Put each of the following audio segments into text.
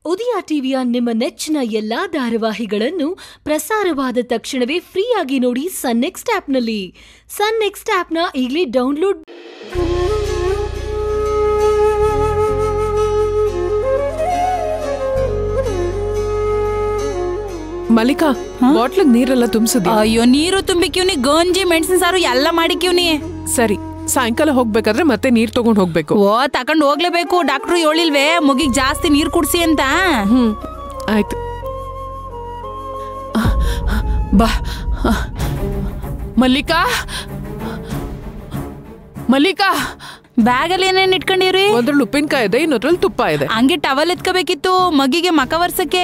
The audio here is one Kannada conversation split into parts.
ಉದಯ ಟಿವಿಯ ನಿಮ್ಮ ನೆಚ್ಚಿನ ಎಲ್ಲಾ ಧಾರಾವಾಹಿಗಳನ್ನು ಪ್ರಸಾರವಾದ ತಕ್ಷಣವೇ ಫ್ರೀಯಾಗಿ ನೋಡಿ ಸನ್ ನೆಕ್ಸ್ಟ್ ಆಪ್ನಲ್ಲಿ ಸನ್ ನೆಕ್ಸ್ಟ್ ಆಪ್ನ ಈಗಲೇ ಡೌನ್ಲೋಡ್ ಮಲ್ಲಿಕಾ ಬಾಟ್ಲಿಗ್ ನೀರೆಲ್ಲ ತುಂಬಿಸಿದ್ಯಾ ಅಯ್ಯೋ ನೀರು ತುಂಬಿಕ್ಯೂನಿ ಗಂಜಿ ಮೆಣಸಿನ ಸಾರು ಎಲ್ಲ ಮಾಡಿಕ್ಯೂನಿ ಸರಿ ಸಾಯಂಕಾಲ ಹೋಗ್ಬೇಕಾದ್ರೆ ಮತ್ತೆ ನೀರ್ ತಗೊಂಡ್ ಹೋಗ್ಬೇಕು ಓ ತಕೊಂಡ್ ಹೋಗ್ಲೇಬೇಕು ಡಾಕ್ಟ್ರು ಹೇಳಿಲ್ವೇ ಮುಗಿಗ್ ಜಾಸ್ತಿ ನೀರ್ ಕುಡ್ಸಿ ಅಂತ ಹ್ಮ್ ಆಯ್ತು ಬಾ ಮಲ್ಲಿಕಾ ಮಲ್ಲಿಕಾ ಬ್ಯಾಗಲ್ಲಿ ಏನೇನ್ ಇಟ್ಕೊಂಡಿರಿ ಒಂದ್ರಲ್ಲಿ ಉಪ್ಪಿನಕಾಯಿ ಇದೆ ಇನ್ನೊಂದ್ರಲ್ಲಿ ತುಪ್ಪ ಇದೆ ಹಂಗೆ ಟವಲ್ ಎತ್ಕೋಬೇಕಿತ್ತು ಮಗಿಗೆ ಮಕ ವರ್ಸಕ್ಕೆ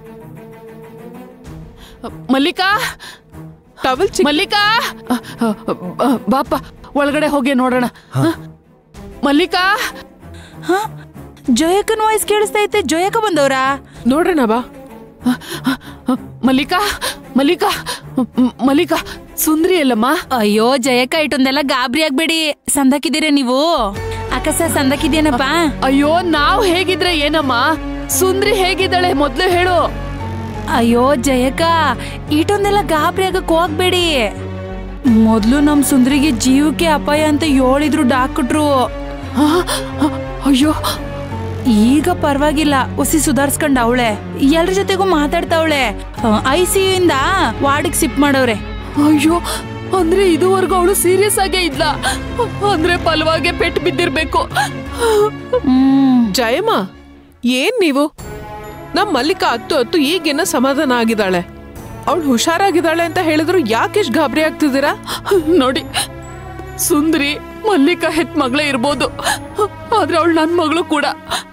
ಮಲ್ಲಿಕಾ ಟವಲ್ ಮಲ್ಲಿಕಾ ಅ, ಅ, ಅ, ಬಾಪ ಒಳಗಡೆ ಹೋಗಿ ನೋಡೋಣ ಹ? ಮಲ್ಲಿಕಾ ಹ ಜೋಯಕನ್ ವಾಯ್ಸ್ ಕೇಳಿಸ್ತಾ ಐತೆ ಜೋಯಕ ಬಂದವ್ರಾ ನೋಡೋಣ ಬಾ ಅ, ಅ, ಅ, ಮಲ್ಲಿಕಾ ಮಲ್ಲಿಕಾ ಮ್, ಮಲ್ಲಿಕಾ ಸುಂದ್ರಿ ಅಲ್ಲಮ್ಮ ಅಯ್ಯೋ ಜಯಕ ಇಟ್ಟೊಂದೆಲ್ಲ ಗಾಬರಿ ಆಗ್ಬೇಡಿ ಸಂದಕಿದ್ದೀರ ನೀವು ಅಕಸ ಸಂದಕಿದ್ಯೇನಪ್ಪ ಅಯ್ಯೋ ನಾವ್ ಹೇಗಿದ್ರೆ ಏನಮ್ಮ ಸುಂದ್ರಿ ಹೇಗಿದ್ದಾಳೆ ಮೊದ್ಲು ಹೇಳು ಅಯ್ಯೋ ಜಯಕ ಇಟೊಂದೆಲ್ಲ ಗಾಬರಿ ಆಗಕ್ ಹೋಗ್ಬೇಡಿ ಮೊದ್ಲು ನಮ್ ಸುಂದ್ರಿಗೆ ಜೀವಕ್ಕೆ ಅಪಾಯ ಅಂತ ಹೇಳಿದ್ರು ಡಾಕ್ಟ್ರು ಆ, ಆ, ಅಯ್ಯೋ ಈಗ ಪರವಾಗಿಲ್ಲ ಉಸಿ ಸುಧಾರ್ಸ್ಕೊಂಡ್ ಅವಳೆ ಎಲ್ರ ಜೊತೆಗೂ ಮಾತಾಡ್ತಾವಳೆ ಐ ಸಿ ಯು ಇಂದ ವಾರ್ಡಿಗೆ ಸಿಪ್ ಮಾಡವ್ರೆ ಅಯ್ಯೋ ಅಂದ್ರೆ ಇದುವರೆಗೂ ಅವಳು ಸೀರಿಯಸ್ ಆಗೇ ಇದ್ಲ ಅಂದ್ರೆ ಪಲ್ವಾಗೆ ಪೆಟ್ಟು ಬಿದ್ದಿರ್ಬೇಕು ಹ್ಮ್ ಜಯಮ್ಮ ಏನ್ ನೀವು ನಮ್ ಮಲ್ಲಿಕಾ ಹತ್ತು ಹತ್ತು ಈಗೇನ ಸಮಾಧಾನ ಆಗಿದ್ದಾಳೆ ಅವಳು ಹುಷಾರಾಗಿದ್ದಾಳೆ ಅಂತ ಹೇಳಿದ್ರು ಯಾಕೆ ಇಷ್ಟ್ ಗಾಬರಿ ಆಗ್ತಿದ್ದೀರಾ ನೋಡಿ ಸುಂದ್ರಿ ಮಲ್ಲಿಕಾ ಹೆತ್ ಮಗಳೇ ಇರ್ಬೋದು ಆದ್ರೆ ಅವಳು ನನ್ ಮಗಳು ಕೂಡ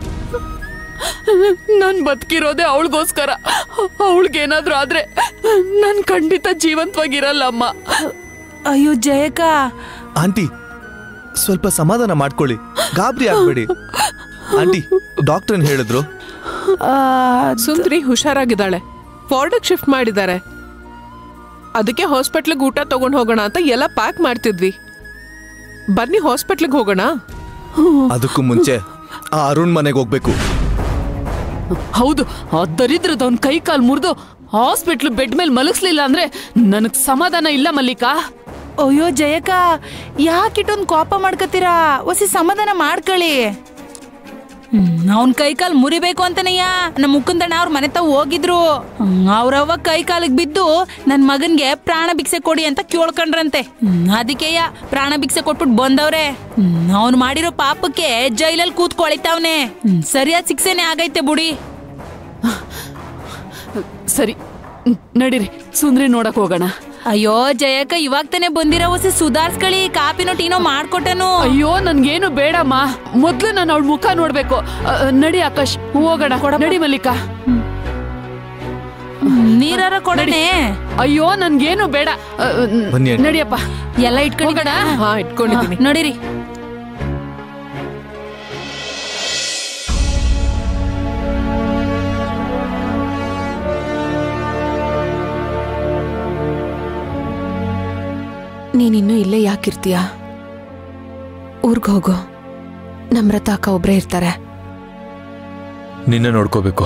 ನಾನ್ ಬದುಕಿರೋದೇ ಅವಳಿಗೋಸ್ಕರ ಅವಳಿಗೇನಾದ್ರೂ ಆದ್ರೆ ನಾನ್ ಖಂಡಿತ ಜೀವಂತವಾಗಿರಲ್ಲ ಅಮ್ಮ ಅಯ್ಯೋ ಜಯಕ ಆಂಟಿ ಸ್ವಲ್ಪ ಸಮಾಧಾನ ಮಾಡ್ಕೊಳ್ಳಿ ಗಾಬರಿ ಆಗ್ಬೇಡಿ ಆಂಟಿ ಡಾಕ್ಟರ್ ಏನ್ ಹೇಳಿದ್ರು ಆ, ಸುಂದ್ರಿ ಹುಷಾರಾಗಿದ್ದಾಳೆ ವಾರ್ಡಕ್ ಶಿಫ್ಟ್ ಮಾಡಿದ್ದಾರೆ ಅದಕ್ಕೆ ಹಾಸ್ಪಿಟ್ಲಿಗೆ ಊಟ ತಗೊಂಡ್ ಹೋಗೋಣ ಅಂತ ಎಲ್ಲ ಪ್ಯಾಕ್ ಮಾಡ್ತಿದ್ವಿ ಬನ್ನಿ ಹಾಸ್ಪಿಟ್ಲಿಗೆ ಹೋಗೋಣ ಅದಕ್ಕೂ ಮುಂಚೆ ಆ ಅರುಣ್ ಮನೆಗೆ ಹೋಗ್ಬೇಕು ಹೌದು ಆ ದರಿದ್ರದವನ್ ಕೈ ಕಾಲ್ ಮುರಿದು ಹಾಸ್ಪಿಟ್ಲ್ ಬೆಡ್ ಮೇಲೆ ಮಲಗಿಸ್ಲಿಲ್ಲ ಅಂದ್ರೆ ನನಗ್ ಸಮಾಧಾನ ಇಲ್ಲ ಮಲ್ಲಿಕಾ ಅಯ್ಯೋ ಜಯಕ ಯಾಕಿಟ್ಟೊಂದು ಕೋಪ ಮಾಡ್ಕತ್ತೀರಾ ಒಸಿ ಸಮಾಧಾನ ಮಾಡ್ಕೊಳ್ಳಿ ಅವನ್ ಕೈ ಕಾಲ್ ಮುರಿಬೇಕು ಅಂತನಯ್ಯ ನಮ್ಮ ಮುಕುಂದಣ್ಣ ಅವ್ರ ಮನೆ ತಾವ್ ಹೋಗಿದ್ರು ಅವ್ರವ್ವ ಕೈ ಕಾಲಿಗೆ ಬಿದ್ದು ನನ್ ಮಗನ್ಗೆ ಪ್ರಾಣ ಭಿಕ್ಷೆ ಕೊಡಿ ಅಂತ ಕೇಳ್ಕೊಂಡ್ರಂತೆ ಹ್ಮ್, ಅದಕ್ಕೆಯ ಪ್ರಾಣ ಭಿಕ್ಷೆ ಕೊಟ್ಬಿಟ್ಟು ಬಂದವ್ರೆ ಅವ್ನು ಮಾಡಿರೋ ಪಾಪಕ್ಕೆ ಜೈಲಲ್ಲಿ ಕೂತ್ಕೊಳಿತಾವ್ನೆ ಹ್ಮ್, ಸರಿಯಾದ ಶಿಕ್ಷೆನೆ ಆಗೈತೆ ಬುಡಿ ಸರಿ ಹ್ಮ್, ನಡೀರಿ ಸುಂದ್ರಿ ನೋಡಕ್ ಹೋಗೋಣ ಅಯ್ಯೋ ಜಯಕ ಇವಾಗ ತಾನೆ ಬಂದಿರೋ ಹೊಸ ಸುಧಾರ್ಸ್ಕಳಿ ಕಾಪಿನೋ ಟೀನೋ ಮಾಡ್ಕೊಟ್ಟನು ಅಯ್ಯೋ ನನ್ಗೇನು ಬೇಡಮ್ಮ ಮೊದ್ಲು ನಾನು ಅವಳ ಮುಖ ನೋಡ್ಬೇಕು ಅ, ನಡಿ ಆಕಾಶ್ ಹೋಗೋಣ ನಡಿ ಮಲ್ಲಿಕಾ ನೀರಾರ ಕೊಡನೆ ಅಯ್ಯೋ ನನ್ಗೇನು ಬೇಡ ಅ, ಬನ್ನಿ ಅಣ್ಣ. ನಡಿಯಪ್ಪ ಎಲ್ಲ ಇಟ್ಕೊಂಡಿದ್ದೀರಾ ಹಾ ಇಟ್ಕೊಂಡಿದ್ದೀನಿ ನೋಡಿರಿ ನೀನಿನ್ನೂ ಇಲ್ಲೇ ಯಾಕಿರ್ತೀಯ ಊರ್ಗ್ ಹೋಗು ನಮ್ರತ ಅಕ್ಕ ಒಬ್ರೇ ಇರ್ತಾರೆ ನಿನ್ನೆ ನೋಡ್ಕೋಬೇಕು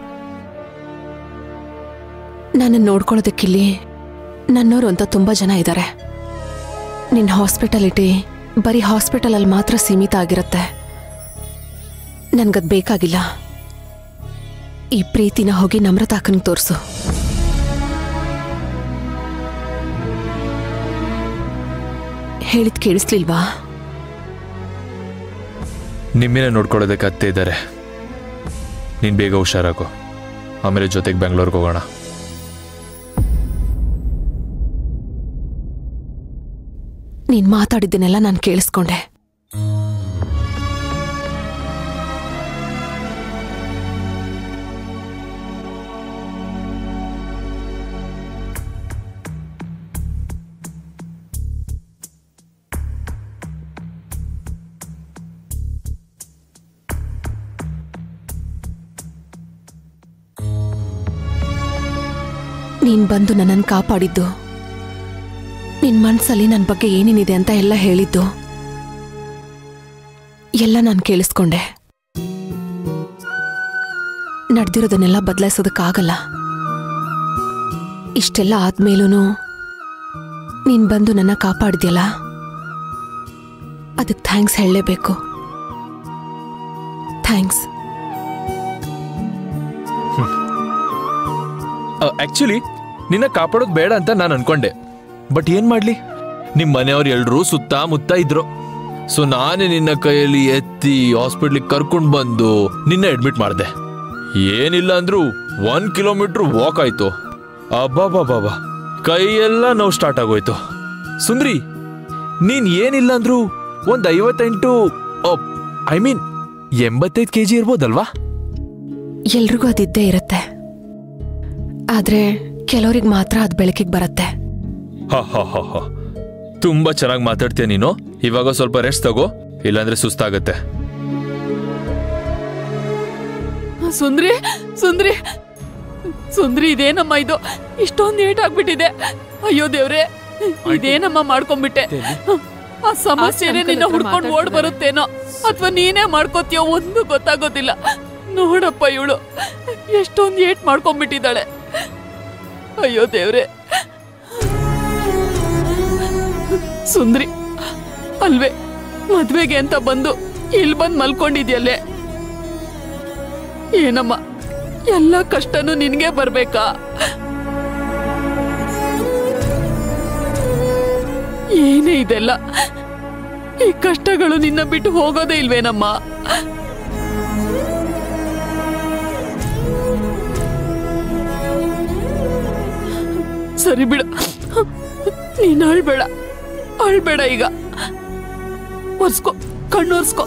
ನನ್ನ ನೋಡ್ಕೊಳ್ಳೋದಕ್ಕಿಲ್ಲಿ ನನ್ನೋರು ಅಂತ ತುಂಬಾ ಜನ ಇದ್ದಾರೆ ನಿನ್ನ ಹಾಸ್ಪಿಟಾಲಿಟಿ ಬರೀ ಹಾಸ್ಪಿಟಲಲ್ಲಿ ಮಾತ್ರ ಸೀಮಿತ ಆಗಿರುತ್ತೆ ನನ್ಗದ್ ಬೇಕಾಗಿಲ್ಲ ಈ ಪ್ರೀತಿನ ಹೋಗಿ ನಮ್ರತ ಅಕ್ಕನಿಗೆ ತೋರಿಸು ಹೇಳಿದ್ ಕೇಳಿಸ್ಲಿಲ್ವಾ ನಿಮ್ಮೇನೆ ನೋಡ್ಕೊಳ್ಳೋದಕ್ಕೆ ಅತ್ತೆ ಇದ್ದಾರೆ ನೀನು ಬೇಗ ಹುಷಾರಾಗು ಆಮೇಲೆ ಜೊತೆಗೆ ಬೆಂಗಳೂರಿಗೆ ಹೋಗೋಣ ನೀನ್ ಮಾತಾಡಿದ್ದನ್ನೆಲ್ಲ ನಾನು ಕೇಳಿಸ್ಕೊಂಡೆ ನೀನ್ ಬಂದು ನನ್ನನ್ನು ಕಾಪಾಡಿದ್ದು ನಿನ್ ಮನ್ಸಲ್ಲಿ ನನ್ನ ಬಗ್ಗೆ ಏನೇನಿದೆ ಅಂತ ಎಲ್ಲ ಹೇಳಿದ್ದು ಎಲ್ಲ ನಾನು ಕೇಳಿಸ್ಕೊಂಡೆ ನಡೆದಿರೋದನ್ನೆಲ್ಲ ಬದಲಾಯಿಸೋದಕ್ಕಾಗಲ್ಲ ಇಷ್ಟೆಲ್ಲ ಆದ್ಮೇಲೂ ನೀನ್ ಬಂದು ನನ್ನ ಕಾಪಾಡಿದ್ಯಲ್ಲ ಅದಕ್ಕೆ ಥ್ಯಾಂಕ್ಸ್ ಹೇಳಲೇಬೇಕು ಥ್ಯಾಂಕ್ಸ್ ಆಕ್ಚುಲಿ ನಿನ್ನ ಕಾಪಾಡೋದು ಬೇಡ ಅಂತ ನಾನು ಅನ್ಕೊಂಡೆ ಬಟ್ ಏನ್ ಮಾಡ್ಲಿ ನಿಮ್ ಮನೆಯವ್ರು ಎಲ್ರೂ ಸುತ್ತಮುತ್ತ ಇದ್ರು ಸೊ ನಾನೇ ನಿನ್ನ ಕೈಯಲ್ಲಿ ಎತ್ತಿ ಹಾಸ್ಪಿಟ್ಲಿಗೆ ಕರ್ಕೊಂಡ್ ಬಂದು ನಿನ್ನ ಅಡ್ಮಿಟ್ ಮಾಡಿದೆ ಏನಿಲ್ಲ ಅಂದ್ರೂ ಒನ್ ಕಿಲೋಮೀಟರ್ ವಾಕ್ ಆಯ್ತು ಅಬ್ಬಾಬಾಬಾ ಕೈಯೆಲ್ಲ ನೋವು ಸ್ಟಾರ್ಟ್ ಆಗೋಯ್ತು ಸುಂದ್ರಿ ನೀನ್ ಏನಿಲ್ಲ ಅಂದ್ರೂ ಒಂದ್ ಐವತ್ತೆಂಟು ಐ ಮೀನ್ ಎಂಬತ್ತೈದು ಕೆ ಜಿ ಇರ್ಬೋದಲ್ವಾ ಎಲ್ರಿಗೂ ಅದಿದ್ದೇ ಇರುತ್ತೆ ಆದ್ರೆ ಕೆಲವ್ರಿಗೆ ಮಾತ್ರ ಅದು ಬೆಳಕಿಗೆ ಬರುತ್ತೆ ಹ ಹ ಹ ಹ ತುಂಬಾ ಚೆನ್ನಾಗಿ ಮಾತಾಡ್ತೀಯ ನೀನು ಇವಾಗ ಸ್ವಲ್ಪ ರೆಸ್ಟ್ ತಗೋ ಇಲ್ಲಾಂದ್ರೆ ಸುಸ್ತಾಗತ್ತೆ ಸುಂದ್ರಿ ಸುಂದ್ರಿ ಸುಂದ್ರಿ ಇದೇನಮ್ಮ ಇದು ಇಷ್ಟೊಂದು ಏಟ್ ಆಗ್ಬಿಟ್ಟಿದೆ ಅಯ್ಯೋ ದೇವ್ರೆ ಇದೇನಮ್ಮ ಮಾಡ್ಕೊಂಡ್ಬಿಟ್ಟೆ ಆ ಸಮಸ್ಯೆನೇ ನಿನ್ನ ಹುಡ್ಕೊಂಡು ಓಡ್ ಬರುತ್ತೇನೋ ಅಥವಾ ನೀನೇ ಮಾಡ್ಕೋತೀಯೋ ಒಂದು ಗೊತ್ತಾಗೋದಿಲ್ಲ ನೋಡಪ್ಪ ಇವಳು ಎಷ್ಟೊಂದು ಏಟ್ ಮಾಡ್ಕೊಂಡ್ಬಿಟ್ಟಿದ್ದಾಳೆ ಅಯ್ಯೋ ದೇವ್ರೆ ಸುಂದ್ರಿ ಅಲ್ವೇ ಮದ್ವೆಗೆ ಅಂತ ಬಂದು ಇಲ್ಲಿ ಬಂದು ಮಲ್ಕೊಂಡಿದ್ಯಲ್ಲೇ ಏನಮ್ಮ ಎಲ್ಲ ಕಷ್ಟನೂ ನಿನ್ಗೆ ಬರ್ಬೇಕಾ ಏನೇ ಇದೆಲ್ಲ ಈ ಕಷ್ಟಗಳು ನಿನ್ನ ಬಿಟ್ಟು ಹೋಗೋದೇ ಇಲ್ವೇನಮ್ಮ ಸರಿ ಬಿಡು ನೀನ್ ಅಳ್ಬೇಡ ಅಳ್ಬೇಡ ಈಗ ಒರ್ಸ್ಕೊ ಕಣ್ಣು ಒರ್ಸ್ಕೊ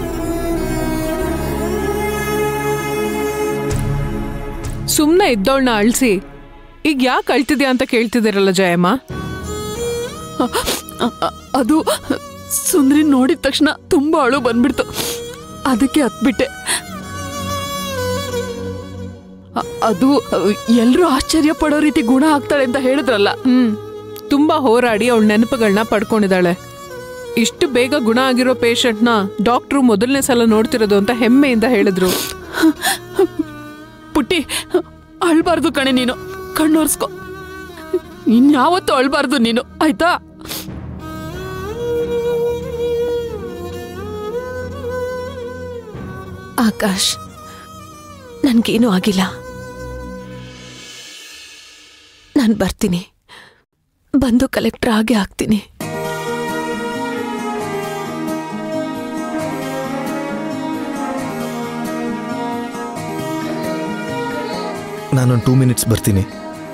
ಸುಮ್ನೆ ಇದ್ದವಳನ್ನ ಅಳ್ಸಿ ಈಗ ಯಾಕೆ ಅಳ್ತಿದ್ಯಾ ಅಂತ ಕೇಳ್ತಿದ್ದೀರಲ್ಲ ಜಯಮ್ಮ ಅ- ಅ- ಅದು ಸುಂದ್ರಿ ನೋಡಿದ ತಕ್ಷಣ ತುಂಬಾ ಅಳು ಬಂದ್ಬಿಡ್ತು ಅದಕ್ಕೆ ಹತ್ಬಿಟ್ಟೆ ಅ- ಅದು ಎಲ್ರೂ ಆಶ್ಚರ್ಯ ಪಡೋ ರೀತಿ ಗುಣ ಆಗ್ತಾಳೆ ಅಂತ ಹೇಳಿದ್ರಲ್ಲ ಹ್ಮ್ ತುಂಬಾ ಹೋರಾಡಿ ಅವಳ ನೆನಪುಗಳನ್ನ ಪಡ್ಕೊಂಡಿದ್ದಾಳೆ ಇಷ್ಟು ಬೇಗ ಗುಣ ಆಗಿರೋ ಪೇಷಂಟ್ನ ಡಾಕ್ಟ್ರು ಮೊದಲನೇ ಸಲ ನೋಡ್ತಿರೋದು ಅಂತ ಹೆಮ್ಮೆಯಿಂದ ಹೇಳಿದ್ರು ಪುಟ್ಟಿ ಅಳ್ಬಾರ್ದು ಕಣೆ ನೀನು ಕಣ್ಣೋರ್ಸ್ಕೊ ಇನ್ಯಾವತ್ತೂ ಅಳ್ಬಾರ್ದು ನೀನು ಆಯ್ತಾ ಆಕಾಶ್ ನನ್ಗೇನೂ ಆಗಿಲ್ಲ ನಾನು ಬರ್ತೀನಿ ಬಂದು ಕಲೆಕ್ಟರ್ ಆಗೇ ಆಗ್ತೀನಿ ನಾನೊಂದು ಟೂ ಮಿನಿಟ್ಸ್ ಬರ್ತೀನಿ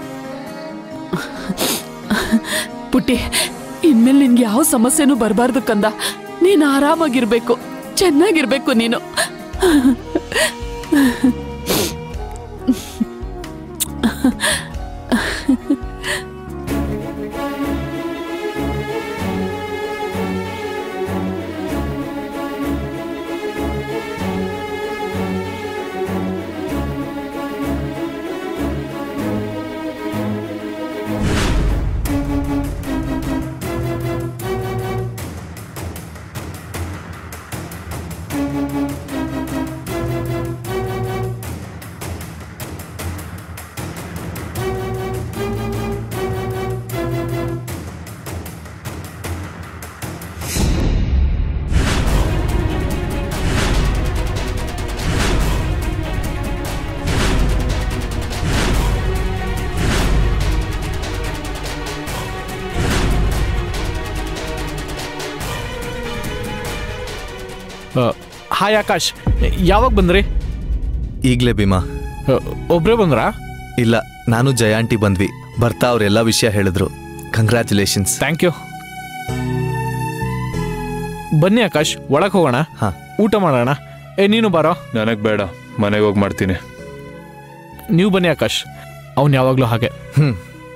ಪುಟ್ಟಿ ಇನ್ಮೇಲೆ ನಿನ್ಗೆ ಯಾವ ಸಮಸ್ಯೆನೂ ಬರಬಾರ್ದು ಕಂದ ನೀನು ಆರಾಮಾಗಿರ್ಬೇಕು ಚೆನ್ನಾಗಿರ್ಬೇಕು ನೀನು ಹಾಯ್ ಆಕಾಶ್ ಯಾವಾಗ ಬಂದ್ರಿ ಈಗಲೇ ಭೀಮಾ ಒಬ್ರೇ ಬಂದ್ರಾ ಇಲ್ಲ ನಾನು ಜಯಾಂಟಿ ಬಂದ್ವಿ ಬರ್ತಾ ಅವರೆಲ್ಲ ವಿಷಯ ಹೇಳಿದ್ರು ಕಂಗ್ರ್ಯಾಚುಲೇಷನ್ಸ್ ಥ್ಯಾಂಕ್ ಯು ಬನ್ನಿ ಆಕಾಶ್ ಒಳಗೆ ಹೋಗೋಣ ಹಾ. ಊಟ ಮಾಡೋಣ ಏ ನೀನು ಬಾರೋ ನನಗ್ ಬೇಡ ಮನೆಗೆ ಹೋಗಿ ಮಾಡ್ತೀನಿ ನೀವು ಬನ್ನಿ ಆಕಾಶ್ ಅವ್ನು ಯಾವಾಗಲೂ ಹಾಗೆ ಹ್ಮ್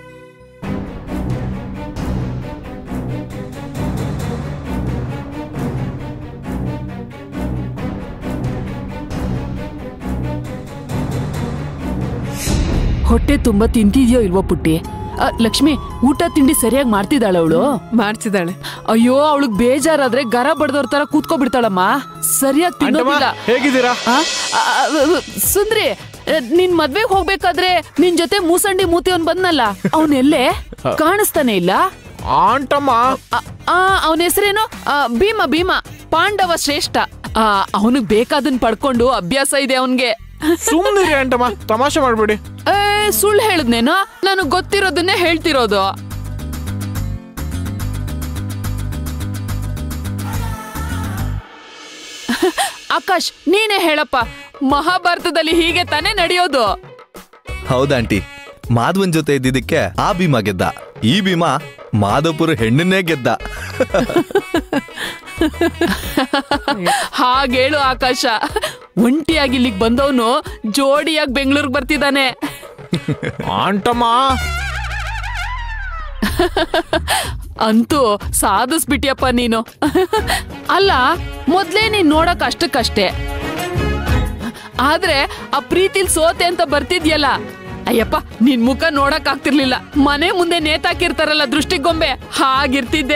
ಹೊಟ್ಟೆ ತುಂಬಾ ತಿಂತಿದ್ಯೋ ಇಲ್ವೋ ಪುಟ್ಟಿ ಆ, ಲಕ್ಷ್ಮಿ ಊಟ ತಿಂಡಿ ಸರಿಯಾಗಿ ಮಾಡ್ತಿದ್ದಾಳೆ ಅವಳು ಮಾಡ್ತಿದ್ದಾಳೆ ಅಯ್ಯೋ ಅವಳಿಗೆ ಬೇಜಾರಾದ್ರೆ ಗರ ಬಡ್ದವ್ರ ತರ ಕೂತ್ಕೊಬಿಡ್ತಾಳಮ್ಮ ಸರಿಯಾಗಿ ಅಂಟಮ್ಮ ತಿನ್ನೋದಿಲ್ಲ ಹೇಗಿದ್ದೀರಾ ಆ, ಆ, ಆ, ಸುಂದ್ರಿ ಎ, ನಿನ್ ಮದ್ವೆಗ್ ಹೋಗ್ಬೇಕಾದ್ರೆ ನಿನ್ ಜೊತೆ ಮೂಸಂಡಿ ಮೂತಿ ಅವ್ನ್ ಬಂದ್ನಲ್ಲ ಅವನೆಲ್ಲೇ ಕಾಣಿಸ್ತಾನೆ ಇಲ್ಲ ಆಂಟಮ್ಮ ಅವನ ಹೆಸರೇನು ಭೀಮ ಭೀಮ ಪಾಂಡವ ಶ್ರೇಷ್ಠ ಅವನಿಗೆ ಬೇಕಾದನ್ ಪಡ್ಕೊಂಡು ಅಭ್ಯಾಸ ಇದೆ ಅವನ್ಗೆ ಸುಮ್ಮನಿರಿ ಆಂಟಮ್ಮ ತಮಾಷೆ ಮಾಡ್ಬೇಡಿ ಏ ಸುಳ್ಳು ಹೇಳಿದ್ನೇನೋ ನನಗ್ ಗೊತ್ತಿರೋದನ್ನೇ ಹೇಳ್ತಿರೋದು ಆಕಾಶ್ ನೀನೇ ಹೇಳಪ್ಪ ಮಹಾಭಾರತದಲ್ಲಿ ಹೀಗೆ ತಾನೇ ನಡೆಯೋದು ಹೌದಾಂಟಿ ಮಾಧವನ್ ಜೊತೆ ಇದ್ದಿದ್ದಕ್ಕೆ ಆ ಭೀಮ ಗೆದ್ದ ಈ ಭೀಮ ಮಾಧವಪುರ ಹೆಣ್ಣನ್ನೇ ಗೆದ್ದ ಹಾಗೇಳು ಆಕಾಶ ಒಂಟಿಯಾಗಿ ಇಲ್ಲಿಗೆ ಬಂದವನು ಜೋಡಿಯಾಗಿ ಬೆಂಗಳೂರಿಗೆ ಬರ್ತಿದ್ದಾನೆ ಆಂಟಮ್ಮ ಅಂತೂ ಸಾಧಿಸ್ಬಿಟ್ಯಪ್ಪ ನೀನು ಅಲ್ಲ ಮೊದ್ಲೇ ನೀನ್ ನೋಡಕ್ ಅಷ್ಟಕ್ಕಷ್ಟೇ ಆದ್ರೆ ಆ ಪ್ರೀತಿಲ್ ಸೋತೆ ಅಂತ ಬರ್ತಿದ್ಯಲ್ಲ ಅಯ್ಯಪ್ಪ ನಿನ್ ಮುಖ ನೋಡಕ್ ಆಗ್ತಿರ್ಲಿಲ್ಲ ಮನೆ ಮುಂದೆ ನೇತಾಕಿರ್ತಾರಲ್ಲ ದೃಷ್ಟಿಗೊಂಬೆ ಹಾಗಿರ್ತಿದ್ದೆ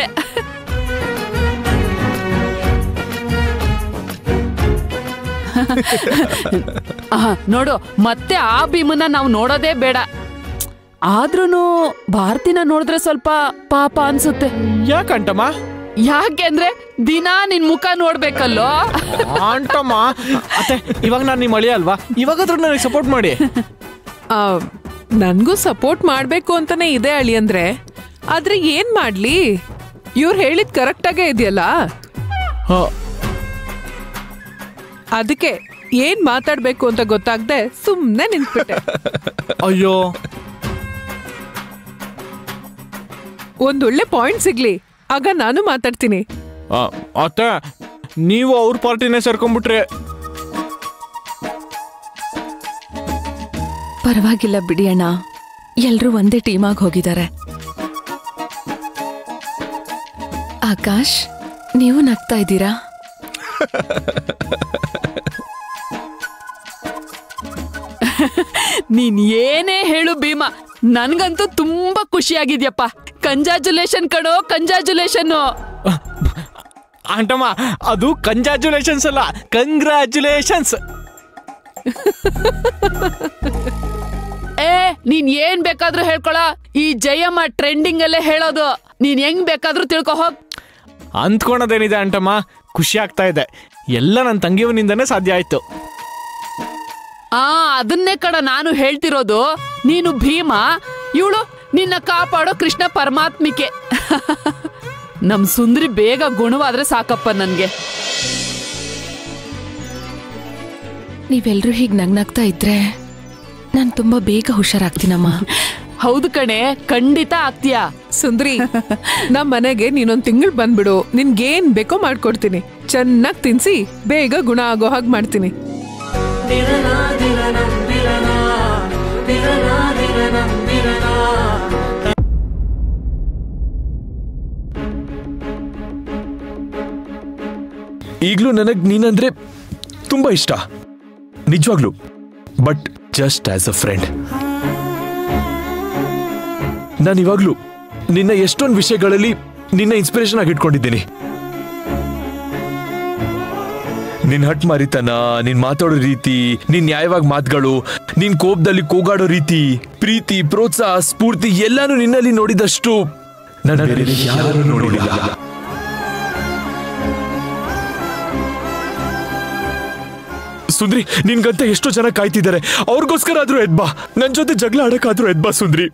ಆಹ್, ನೋಡು ಮತ್ತೆ ಆ ಭೀಮನ್ನ ನಾವು ನೋಡೋದೇ ಬೇಡ ಆದ್ರೂನು ಭಾರತಿನ ನೋಡಿದ್ರೆ ಸ್ವಲ್ಪ ಪಾಪ ಅನ್ಸುತ್ತೆ ಯಾಕಂಟಮ್ಮ ಯಾಕೆಂದ್ರೆ ದಿನಾ ನಿನ್ ಮುಖ ನೋಡ್ಬೇಕಲ್ಲೋ ಆಂಟಮ್ಮ ಅತ್ತೆ ಇವಾಗ ನಾನು ನಿಮ್ಮ ಅಳಿಯ ಅಲ್ವಾ ಇವಾಗಾದ್ರೂ ನನಗೆ ಸಪೋರ್ಟ್ ಮಾಡಿ ಆ, ನನ್ಗೂ ಸಪೋರ್ಟ್ ಮಾಡ್ಬೇಕು ಅಂತಾನೆ ಇದೆ ಅಳಿ ಅಂದ್ರೆ ಆದ್ರೆ ಏನ್ ಮಾಡ್ಲಿ ಇವ್ರು ಹೇಳಿದ್ ಕರೆಕ್ಟಾಗೇ ಇದೆಯಲ್ಲ ಹ, ಅದಕ್ಕೆ ಏನ್ ಮಾತಾಡ್ಬೇಕು ಅಂತ ಗೊತ್ತಾಗ್ದೆ ಸುಮ್ನೆ ನಿಂತ್ಬಿಟ್ಟೆ ಅಯ್ಯೋ ಒಂದೊಳ್ಳೆ ಪಾಯಿಂಟ್ ಸಿಗ್ಲಿ ಆಗ ನಾನು ಮಾತಾಡ್ತೀನಿ ಆ, ಅತ್ತೆ ನೀವು ಅವ್ರ ಪಾರ್ಟಿನೇ ಸೇರ್ಕೊಂಡ್ಬಿಟ್ರೆ ಪರವಾಗಿಲ್ಲ ಬಿಡಿ ಅಣ್ಣ ಎಲ್ರೂ ಒಂದೇ ಟೀಮಾಗಿ ಹೋಗಿದ್ದಾರೆ ಆಕಾಶ್ ನೀವು ನಗ್ತಾ ಇದ್ದೀರಾ ನೀನ್ ಏನೇ ಹೇಳು ಭೀಮಾ ನನ್ಗಂತೂ ತುಂಬಾ ಖುಷಿಯಾಗಿದ್ಯಪ್ಪ ಕಂಜಾಜುಲೇಷನ್ ಕಣೋ ಕಂಜಾಜುಲೇಷನ್ ಆಂಟಮ್ಮ ಅದು ಕಂಜಾಚುಲೇಷನ್ಸ್ ಅಲ್ಲ ಕಂಗ್ರ್ಯಾಚುಲೇಷನ್ಸ್ ಏ ನೀನ್ ಏನ್ ಬೇಕಾದ್ರೂ ಹೇಳ್ಕೊಳ ಈ ಜಯಮ್ಮ ಟ್ರೆಂಡಿಂಗ್ ಅಲ್ಲೇ ಹೇಳೋದು ನೀನ್ ಹೆಂಗ್ ಬೇಕಾದ್ರೂ ತಿಳ್ಕೊ ಹೋಗ್ ಅಂದ್ಕೊಳೋದೇನಿದೆ ಆಂಟಮ್ಮ ಖುಷಿ ಆಗ್ತಾ ಇದೆ ಎಲ್ಲ ನನ್ನ ತಂಗಿಯವನಿಂದನೇ ಸಾಧ್ಯ ಆಯ್ತು ಆ ಅದನ್ನೇ ಕಡ ನಾನು ಹೇಳ್ತಿರೋದು ನೀನು ಭೀಮ ಇವಳು ನಿನ್ನ ಕಾಪಾಡೋ ಕೃಷ್ಣ ಪರಮಾತ್ಮಿಕೆ ನಮ್ ಸುಂದ್ರಿ ಬೇಗ ಗುಣವಾದ್ರೆ ಸಾಕಪ್ಪ ನನ್ಗೆ ನೀವೆಲ್ರೂ ಹೀಗೆ ನಗ್ನಗ್ತಾ ಇದ್ರೆ ನಾನು ತುಂಬಾ ಬೇಗ ಹುಷಾರಾಗ್ತೀನಮ್ಮ ಹೌದು ಕಣೆ ಖಂಡಿತ ಆಗ್ತೀಯಾ ಸುಂದ್ರಿ ನಮ್ ಮನೆಗೆ ನೀನೊಂದ್ ತಿಂಗಳು ಬಂದ್ಬಿಡು ನಿನ್ಗೇನ್ ಬೇಕೋ ಮಾಡ್ಕೊಡ್ತೀನಿ ಚೆನ್ನಾಗ್ ತಿನ್ಸಿ ಬೇಗ ಗುಣ ಆಗೋ ಹಾಗೆ ಮಾಡ್ತೀನಿ ಈಗಲೂ ನನಗೆ ನೀನಂದ್ರೆ ತುಂಬಾ ಇಷ್ಟ ನಿಜವಾಗ್ಲು but just as a friend ನಾನು ಇವಾಗ್ಲೂ ನಿನ್ನ ಎಷ್ಟೊಂದು ವಿಷಯಗಳಲ್ಲಿ ನಿನ್ನ ಇನ್ಸ್ಪಿರೇಷನ್ ಆಗಿ ಇಟ್ಕೊಂಡಿದ್ದೀನಿ ನಿನ್ ಹಟ್ ಮಾರಿತನ ನಿನ್ ಮಾತಾಡೋ ರೀತಿ ನಿನ್ ನ್ಯಾಯವಾಗಿ ಮಾತುಗಳು ನಿನ್ ಕೋಪದಲ್ಲಿ ಕೂಗಾಡೋ ರೀತಿ ಪ್ರೀತಿ ಪ್ರೋತ್ಸಾಹ ಸ್ಫೂರ್ತಿ ಎಲ್ಲಾನು ನಿನ್ನಲ್ಲಿ ನೋಡಿದಷ್ಟು ನಾನು ಬೇರೆ ಯಾರನ್ನೂ ನೋಡಿಲ್ಲ ಸುಂದ್ರಿ ನಿನ್ಗಂತ ಎಷ್ಟೋ ಜನ ಕಾಯ್ತಿದ್ದಾರೆ ಅವ್ರಿಗೋಸ್ಕರ ಆದ್ರೂ ಎದ್ಬಾ ನನ್ ಜೊತೆ ಜಗಳ ಆಡಕ್ಕಾದ್ರೂ ಎದ್ಬಾ ಸುಂದ್ರಿ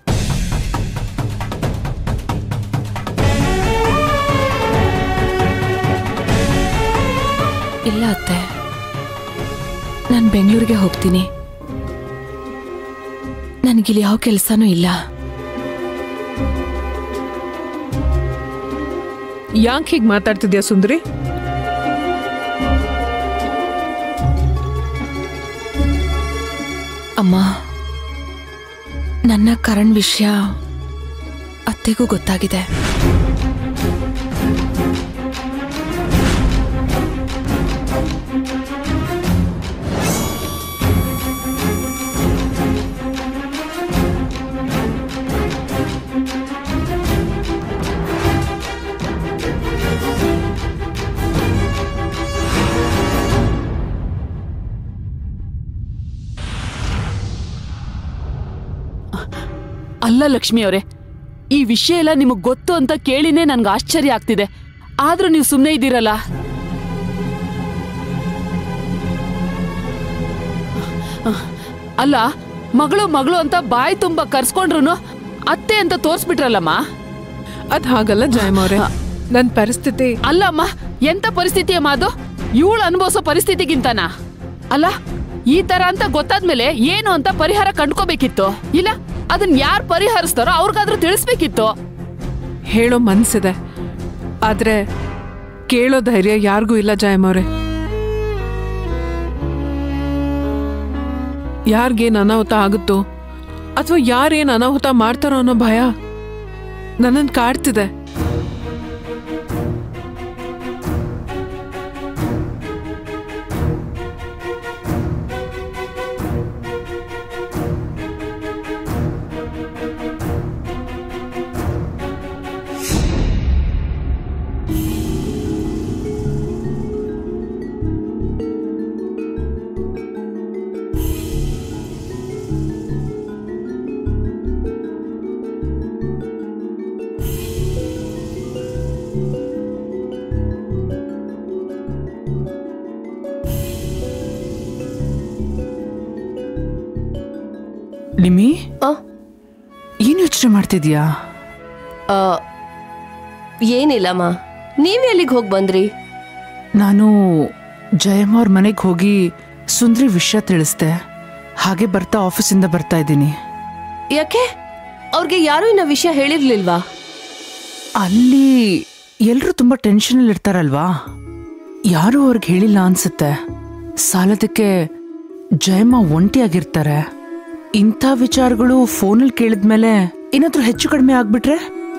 ಇಲ್ಲ ಅತ್ತೆ ನಾನು ಬೆಂಗಳೂರಿಗೆ ಹೋಗ್ತೀನಿ ನನಗಿಲ್ಲಿ ಯಾವ ಕೆಲಸನೂ ಇಲ್ಲ ಯಾಕೆ ಹೀಗೆ ಮಾತಾಡ್ತಿದ್ಯಾ ಸುಂದ್ರಿ ಅಮ್ಮ ನನ್ನ ಕರಣ್ ವಿಷಯ ಅತ್ತೆಗೂ ಗೊತ್ತಾಗಿದೆ ಅಲ್ಲ ಲಕ್ಷ್ಮಿ ಅವರೇ ಈ ವಿಷಯ ಎಲ್ಲ ನಿಮಗ್ ಗೊತ್ತು ಅಂತ ಕೇಳಿನೇ ನನ್ಗೆ ಆಶ್ಚರ್ಯ ಆಗ್ತಿದೆ ಆದ್ರೂ ನೀವು ಸುಮ್ಮನೆ ಇದ್ದೀರಲ್ಲ ಅಲ್ಲ ಮಗಳು ಮಗಳು ಅಂತ ಬಾಯಿ ತುಂಬ ಕರ್ಸ್ಕೊಂಡ್ರು ಅತ್ತೆ ಅಂತ ತೋರ್ಸ್ಬಿಟ್ರಲ್ಲಮ್ಮ ಅದ್ ಹಾಗಲ್ಲ ಜಯಮವ್ರೆ ನನ್ ಪರಿಸ್ಥಿತಿ ಅಲ್ಲಮ್ಮ ಎಂತ ಪರಿಸ್ಥಿತಿ ಅಮ್ಮ ಅದು ಇವಳು ಅನುಭವಿಸೋ ಪರಿಸ್ಥಿತಿಗಿಂತನಾ ಅಲ್ಲ ಈ ತರ ಅಂತ ಗೊತ್ತಾದ್ಮೇಲೆ ಏನು ಅಂತ ಪರಿಹಾರ ಕಂಡ್ಕೋಬೇಕಿತ್ತು ಇಲ್ಲ ಅದನ್ನ ಯಾರು ಪರಿಹರಿಸ್ತಾರೋ ಅವ್ರಿಗಾದ್ರೂ ತಿಳಿಸ್ಬೇಕಿತ್ತು ಹೇಳೋ ಮನ್ಸಿದೆ ಆದ್ರೆ ಕೇಳೋ ಧೈರ್ಯ ಯಾರಿಗೂ ಇಲ್ಲ ಜಯಮವ್ರೆ ಯಾರಿಗೇನ್ ಅನಾಹುತ ಆಗುತ್ತೋ ಅಥವಾ ಯಾರೇನ್ ಅನಾಹುತ ಮಾಡ್ತಾರೋ ಅನ್ನೋ ಭಯ ನನ್ನನ್ ಕಾಡ್ತಿದೆ ನಿಮ್ಮಿ ಆ? ಏನ್ ಯೋಚನೆ ಮಾಡ್ತಿದ್ಯಾ ಆ, ಏನಿಲ್ಲಮ್ಮ ನೀವ್ ಎಲ್ಲಿಗೆ ಹೋಗಿ ಬಂದ್ರಿ ನಾನು ಜಯಮ್ಮ ಅವ್ರ ಮನೆಗೆ ಹೋಗಿ ಸುಂದ್ರಿ ವಿಷಯ ತಿಳಿಸ್ದೆ ಹಾಗೆ ಬರ್ತಾ ಆಫೀಸಿಂದ ಬರ್ತಾ ಇದ್ದೀನಿ ಯಾಕೆ ಅವ್ರಿಗೆ ಯಾರು ಇನ್ನ ವಿಷಯ ಹೇಳಿರ್ಲಿಲ್ವಾ ಅಲ್ಲಿ ಎಲ್ರು ತುಂಬಾ ಟೆನ್ಷನ್ ಇರ್ತಾರಲ್ವಾ ಯಾರು ಅವ್ರಿಗೆ ಹೇಳಿಲ್ಲ ಅನ್ಸುತ್ತೆ ಸಾಲದಕ್ಕೆ ಜಯಮ್ಮ ಒಂಟಿಯಾಗಿರ್ತಾರೆ ಇಂಥ ವಿಚಾರಗಳು ಫೋನಲ್ಲಿ ಕೇಳಿದ್ಮೇಲೆ ಏನಾದ್ರೂ ಹೆಚ್ಚು ಕಡಿಮೆ ಆಗ್ಬಿಟ್ರೆ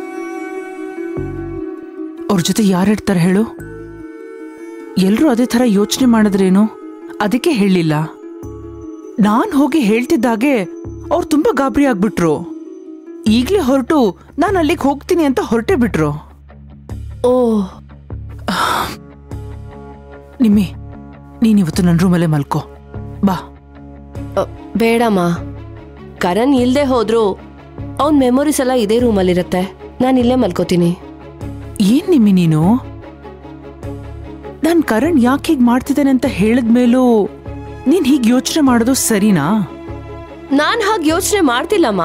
ಅವ್ರ ಜೊತೆ ಯಾರಿರ್ತಾರೆ ಹೇಳು ಎಲ್ರೂ ಅದೇ ಥರ ಯೋಚನೆ ಮಾಡಿದ್ರೇನು ಅದಕ್ಕೆ ಹೇಳಿಲ್ಲ ನಾನ್ ಹೋಗಿ ಹೇಳ್ತಿದ್ದಾಗೆ ಅವ್ರು ತುಂಬಾ ಗಾಬರಿ ಆಗ್ಬಿಟ್ರು ಈಗ್ಲೇ ಹೊರಟು ನಾನು ಅಲ್ಲಿಗೆ ಹೋಗ್ತೀನಿ ಅಂತ ಹೊರಟೆ ಬಿಟ್ರು ಓ ನಿಮ್ಮಿ ನೀನ್ ಇವತ್ತು ನನ್ನ ರೂಮಲ್ಲೇ ಮಲ್ಕೋ ಬಾ ಅ, ಬೇಡಮ್ಮ ಕರಣ್ ಇಲ್ದೆ ಹೋದ್ರು ಅವ್ನ್ ಮೆಮೊರೀಸ್ ಎಲ್ಲ ಇದೇ ರೂಮಲ್ಲಿರತ್ತೆ ನಾನು ಇಲ್ಲೇ ಮಲ್ಕೋತೀನಿ ಏನ್ ನಿಮ್ಮಿ ನೀನು ನಾನ್ ಕರಣ್ ಯಾಕೆ ಹೀಗ್ ಮಾಡ್ತಿದ್ದಾನೆ ಅಂತ ಹೇಳಿದ್ಮೇಲೂ ನೀನ್ ಹೀಗ್ ಯೋಚನೆ ಮಾಡೋದು ಸರಿನಾ ನಾನ್ ಹಾಗೆ ಯೋಚನೆ ಮಾಡ್ತಿಲ್ಲಮ್ಮ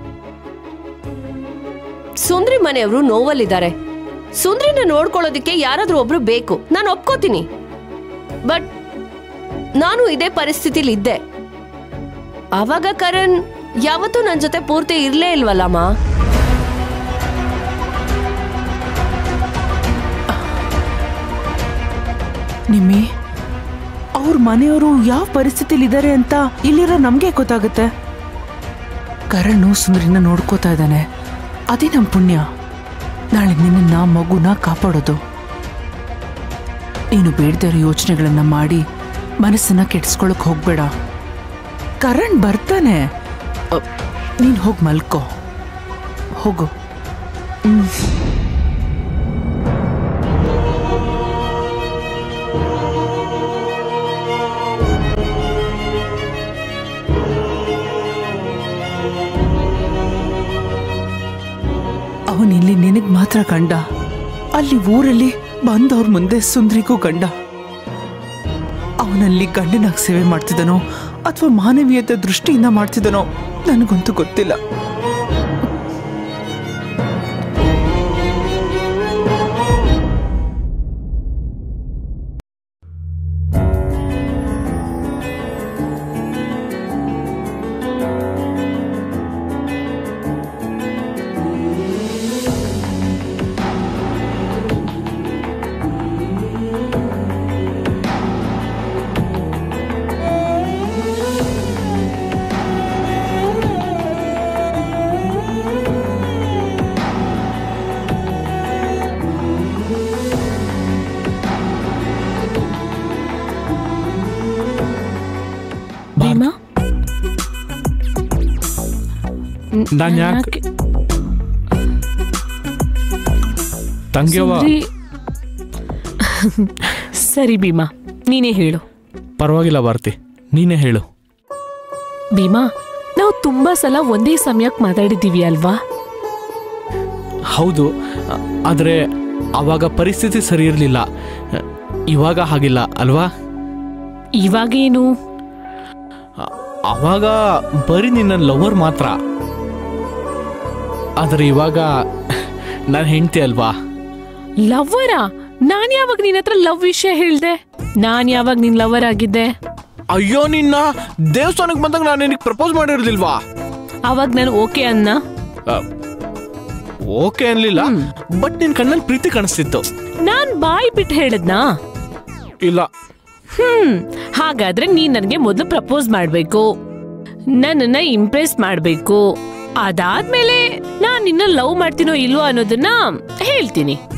ಸುಂದ್ರಿ ಮನೆಯವರು ನೋವಲ್ಲಿದ್ದಾರೆ ಸುಂದ್ರಿನ ನೋಡ್ಕೊಳ್ಳೋದಕ್ಕೆ ಯಾರಾದ್ರೂ ಒಬ್ರು ಬೇಕು ನಾನು ಒಪ್ಕೋತೀನಿ ಬಟ್ ನಾನು ಇದೇ ಪರಿಸ್ಥಿತಿಲಿ ಇದ್ದೆ ಆವಾಗ ಕರಣ್ ಯಾವತ್ತೂ ನನ್ನ ಜೊತೆ ಪೂರ್ತಿ ಇರ್ಲೇ ಇಲ್ವಲ್ಲಮ್ಮ ನಿಮ್ಮಿ ಅವ್ರ ಮನೆಯವರು ಯಾವ ಪರಿಸ್ಥಿತಿಲಿ ಇದ್ದಾರೆ ಅಂತ ಇಲ್ಲಿರೋ ನಮ್ಗೆ ಗೊತ್ತಾಗುತ್ತೆ ಕರಣ್ ಸುಂದ್ರಿನ ನೋಡ್ಕೋತಾ ಇದ್ದಾನೆ ಅದೇ ನಮ್ ಪುಣ್ಯ ನಾಳೆ ನಿನ್ನ ಮಗುನ ಕಾಪಾಡೋದು ನೀನು ಬೇಡದೇ ಇರೋ ಯೋಚನೆಗಳನ್ನ ಮಾಡಿ ಮನಸ್ಸನ್ನ ಕೆಡ್ಸ್ಕೊಳಕ್ ಹೋಗ್ಬೇಡ ಕರಣ್ ಬರ್ತಾನೆ ಅ, ನೀನ್ ಹೋಗ್ ಮಲ್ಕೋ ಹೋಗು ಅವನಿಲ್ಲಿ ನಿನಗ್ ಮಾತ್ರ ಕಂಡ ಅಲ್ಲಿ ಊರಲ್ಲಿ ಬಂದವ್ರ ಮುಂದೆ ಸುಂದ್ರಿಗೂ ಗಂಡ ಅವನಲ್ಲಿ ಗಂಡನಾಗಿ ಸೇವೆ ಮಾಡ್ತಿದ್ದನೋ ಅಥವಾ ಮಾನವೀಯತೆ ದೃಷ್ಟಿಯಿಂದ ಮಾಡ್ತಿದ್ದನೋ ನನಗಂತೂ ಗೊತ್ತಿಲ್ಲ ಭೀಮಾ ನಾನು ಯಾಕೆ ತಂಗಿಯವ್ವ ಸರಿ ಭೀಮಾ ನೀನೇ ಹೇಳು ಪರವಾಗಿಲ್ಲ ಭಾರತಿ ನೀನೇ ಹೇಳು ಭೀಮಾ ನಾ ನಾವು ತುಂಬಾ ಸಲ ಒಂದೇ ಸಮಯಕ್ಕೆ ಮಾತಾಡಿದೀವಿ ಅಲ್ವಾ ಹೌದು ಅ- ಆದ್ರೆ ಅವಾಗ ಪರಿಸ್ಥಿತಿ ಸರಿ ಇರಲಿಲ್ಲ ಇವಾಗ ಹಾಗಿಲ್ಲ ಅಲ್ವಾ ಇವಾಗೇನು ಅ- ಅವಾಗ ಬರೀ ನಿನ್ನ ಲವರ್ ಮಾತ್ರ ಆದ್ರೆ ಇವಾಗ ನಾನು ಹೆಂಡ್ತಿ ಅಲ್ವಾ ಲವ್ವರಾ ನಾನ್ ಯಾವಾಗ ನಿನ್ನ ಹತ್ರ ಲವ್ ವಿಷಯ ಹೇಳ್ದೆ ನಾನ್ ಯಾವಾಗ ನಿನ್ ಲವರ್ ಆಗಿದ್ದೆ ಅಯ್ಯೋ ನಿನ್ನ ದೇವಸ್ಥಾನಕ್ಕೆ ಬಂದಾಗ ನಾನು ನಿನಗೆ ಪ್ರಪೋಸ್ ಮಾಡಿರೋದಿಲ್ವಾ ಅವಾಗ ನಾನು ಓಕೆ ಅನ್ನ ಓಕೆ ಅನ್ಲಿಲ್ಲ ಬಟ್ ನಿನ್ ಕಣ್ಣಲ್ಲಿ ಪ್ರೀತಿ ಕಾಣಿಸ್ತಿತ್ತು ನಾನ್ ಬಾಯ್ ಬಿಟ್ಟು ಹೇಳಿದ್ನಾ ಇಲ್ಲ ಹ್ಮ್ ಹಾಗಾದ್ರೆ ನೀನ್ ನನ್ಗೆ ಮೊದಲು ಪ್ರಪೋಸ್ ಮಾಡ್ಬೇಕು ನನ್ನನ್ನ ಇಂಪ್ರೆಸ್ ಮಾಡ್ಬೇಕು ಅದಾದ್ಮೇಲೆ ನಾನ್ ನಿನ್ನ ಲವ್ ಮಾಡ್ತೀನೋ ಇಲ್ವೋ ಅನ್ನೋದನ್ನ ಹೇಳ್ತೀನಿ